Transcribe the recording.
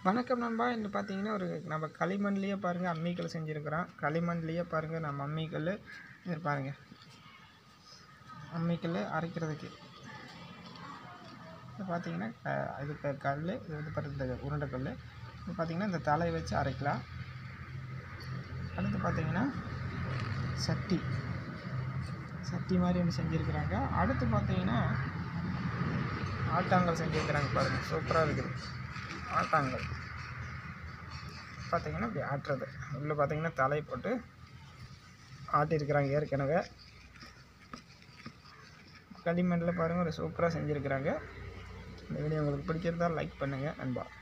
வணக்கம் நண்பா இன்று பார்த்தீங்கன்னா ஒரு நம்ம களிமண்லேயே பாருங்கள் அம்மிக்கல் செஞ்சுருக்கிறோம் களிமண்லேயே பாருங்கள் நம்ம அம்மிக்கல் இது பாருங்கள் அம்மிக்கல் அரைக்கிறதுக்கு இது பார்த்தீங்கன்னா க- இது க- கல் இது வந்து பாருங்க இந்த உருண்டை கல் இது பார்த்தீங்கன்னா இந்த தலையை வச்சு அரைக்கலாம் அடுத்து பார்த்தீங்கன்னா சட்டி சட்டி மாதிரி ஒன்று செஞ்சுருக்குறாங்க அடுத்து பார்த்தீங்கன்னா ஆட்டாங்கல் செஞ்சுருக்குறாங்க பாருங்கள் சூப்பராக இருக்குது ஆட்டாங்கல் பார்த்தீங்கன்னா இப்படி ஆட்டுறது உள்ளே பார்த்தீங்கன்னா தலை போட்டு ஆட்டியிருக்கிறாங்க ஏற்கனவே களிமண்ணில் பாருங்கள் ஒரு சூப்பராக செஞ்சுருக்கிறாங்க இந்த வீடியோ உங்களுக்கு பிடிச்சிருந்தால் லைக் பண்ணுங்கள் நண்பா